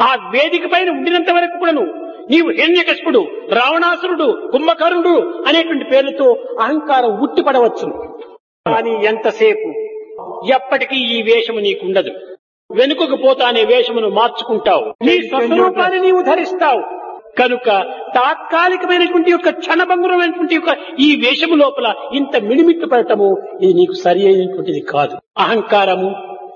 ఆ వేదిక పైన ఉండినంత వరకు కూడాను నీవు హిరణ్యకశిపుడు రావణాసురుడు కుంభకరుడు అనేటువంటి పేర్లతో అహంకారం ఉట్టిపడవచ్చు కానీ ఎంతసేపు ఎప్పటికీ ఈ వేషము నీకుండదు వెనుకకు పోతా అనే వేషమును మార్చుకుంటావు నీ స్వస్వరూపాన్ని నీవు ధరిస్తావు కనుక తాత్కాలికమైనటువంటి యొక్క క్షణభంగురమైనటువంటి యొక్క ఈ వేషము లోపల ఇంత మిడిమిట్టు పడటము ఇది నీకు సరి అయినటువంటిది కాదు అహంకారము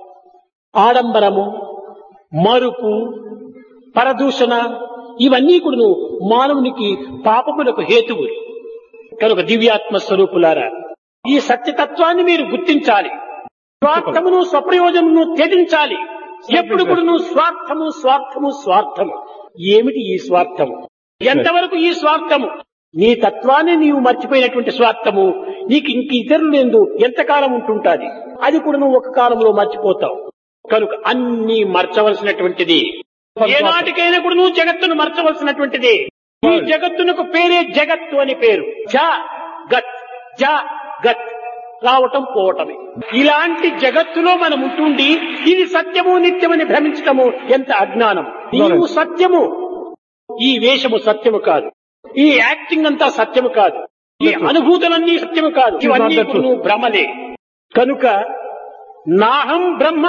ఆడంబరము మరుపు పరదూషణ ఇవన్నీ కూడా మానవునికి పాపములకు హేతువులు కనుక దివ్యాత్మ స్వరూపులారా ఈ సత్యతత్వాన్ని మీరు గుర్తించాలి స్వార్థమును స్వప్రయోజనమును త్యజించాలి ఎప్పుడు కూడా స్వార్థము స్వార్థము స్వార్థము ఏమిటి ఈ స్వార్థము ఎంతవరకు ఈ స్వార్థము నీ తత్వాన్ని నీవు మర్చిపోయినటువంటి స్వార్థము నీకు ఇంక ఇతరులు ఎందు ఎంతకాలం ఉంటుంటాది అది కూడా నువ్వు ఒక కాలంలో మర్చిపోతావు కనుక అన్ని మర్చవలసినటువంటిది ఏనాటికైనా కూడా నువ్వు జగత్తును మర్చవలసినటువంటిది ఈ జగత్తునకు పేరే జగత్తు అని పేరు జ గత్ జ గత్ రావటం పోవటమే ఇలాంటి జగత్తులో మనం ఉంటుండి ఇది సత్యము నిత్యమని భ్రమించటము ఎంత అజ్ఞానం నీవు సత్యము ఈ వేషము సత్యము కాదు ఈ యాక్టింగ్ అంతా సత్యము కాదు ఈ అనుభూతులన్నీ సత్యము కాదు ఇవన్నీ కూడా భ్రమలే కనుక నాహం బ్రహ్మ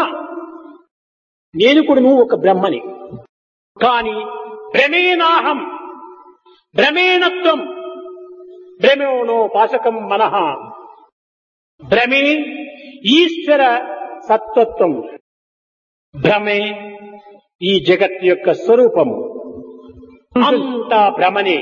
నేను కూడా నువ్వు ఒక బ్రహ్మని కాని భ్రమేనాహం భ్రమేణత్వం భ్రమేణో పాశకం మనః భ్రమే ఈశ్వర సత్వత్వం భ్రమే ఈ జగత్ యొక్క స్వరూపము అంతా భ్రమనే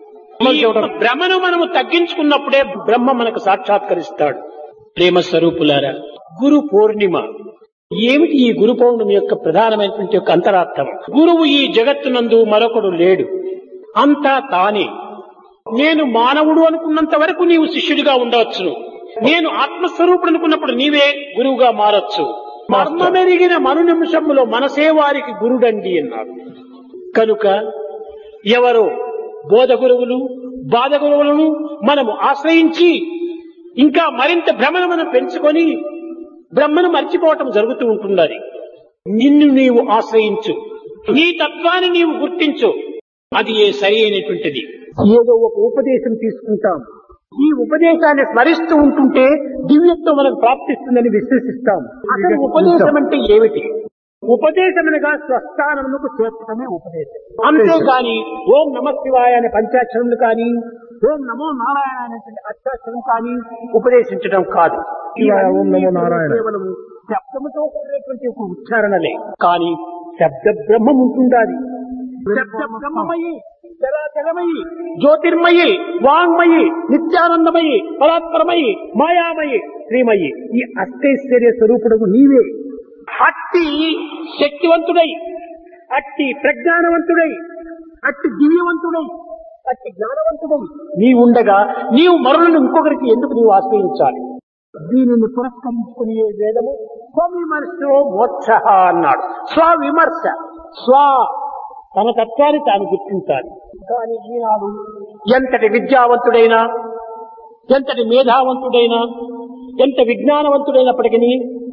ఈ భ్రమను మనము తగ్గించుకున్నప్పుడే బ్రహ్మ మనకు సాక్షాత్కరిస్తాడు ప్రేమ స్వరూపులారా గురు పూర్ణిమ ఏమిటి ఈ గురు పౌర్ణమి యొక్క ప్రధానమైనటువంటి యొక్క అంతరార్థం గురువు ఈ జగత్తునందు మరొకడు లేడు అంతా తానే నేను మానవుడు అనుకున్నంత వరకు నీవు శిష్యుడిగా ఉండవచ్చును నేను ఆత్మస్వరూపుడు అనుకున్నప్పుడు నీవే గురువుగా మారచ్చు మర్మమెరిగిన మను నిమిషంలో మనసే వారికి గురుడండి అన్నారు కనుక ఎవరో బోధ గురువులు బాధ గురువులను మనము ఆశ్రయించి ఇంకా మరింత భ్రమను మనం పెంచుకొని బ్రహ్మను మర్చిపోవటం జరుగుతూ ఉంటున్నది నిన్ను నీవు ఆశ్రయించు నీ తత్వాన్ని నీవు గుర్తించు అది ఏ సరి అయినటువంటిది ఏదో ఒక ఉపదేశం తీసుకుంటాం ఈ ఉపదేశాన్ని స్మరిస్తూ ఉంటుంటే దివ్యత్వం మనకు ప్రాప్తిస్తుందని విశ్వసిస్తాం అసలు ఉపదేశం అంటే ఏమిటి ఉపదేశమనగా స్వస్థానమునకు చేర్చడమే ఉపదేశం అంతేగాని ఓం నమ శివాయ అనే పంచాక్షరములు కానీ ఓం నమో నారాయణ అనేటువంటి అష్టాక్షరం కానీ ఉపదేశించడం కాదు శివాయ, ఓం నమో నారాయణ. కేవలం శబ్దముతో కూడినటువంటి ఒక ఉచ్చారణలే కానీ శబ్ద బ్రహ్మం ఉంటుండాలి శబ్ద బ్రహ్మమయి చరాచరమయి జ్యోతిర్మయి వాంగ్మయి నిత్యానందమయి పరాత్పరమయి మాయామయి శ్రీమయి ఈ అష్టైశ్వర్య స్వరూపుడు నీవే అట్టి శక్తివంతుడై అట్టి ప్రజ్ఞానవంతుడై అట్టి దివ్యవంతుడై అట్టి జ్ఞానవంతుడై నీవు ఉండగా నీవు మరులను ఇంకొకరికి ఎందుకు నీవు ఆశ్రయించాలి దీనిని పురస్కరించుకుని ఏ వేదము స్వవిమర్శో మోక్ష అన్నాడు స్వవిమర్శ స్వ తన తత్వాన్ని తాను గుర్తించాలి కానీ ఈనాడు ఎంతటి విద్యావంతుడైనా ఎంతటి మేధావంతుడైనా ఎంత విజ్ఞానవంతుడైనప్పటికీ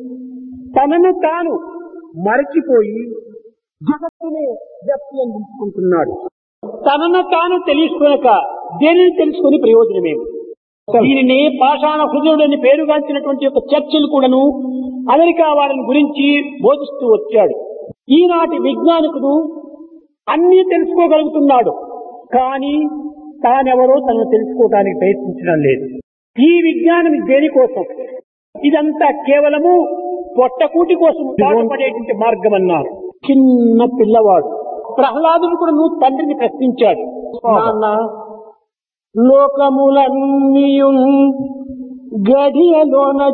తనను తాను మరచిపోయి జగత్తునే జప్తి అందించుకుంటున్నాడు తనను తాను తెలుసుకొనక దేనిని తెలుసుకుని ప్రయోజనమేమి దీనిని పాషాణ హృదయుడని పేరుగాంచినటువంటి యొక్క చర్చలు కూడాను అమెరికా వారిని గురించి బోధిస్తూ వచ్చాడు ఈనాటి విజ్ఞానికుడు అన్నీ తెలుసుకోగలుగుతున్నాడు కానీ తానెవరో తనను తెలుసుకోవడానికి ప్రయత్నించడం లేదు ఈ విజ్ఞానం దేనికోసం ఇదంతా కేవలము పొట్టకూటి కోసం పాటుపడేటువంటి మార్గం అన్నారు చిన్న పిల్లవాడు ప్రహ్లాదుడు కూడా నువ్వు తండ్రిని ప్రశ్నించాడు నాన్న లోకములన్నీయు గడియలోన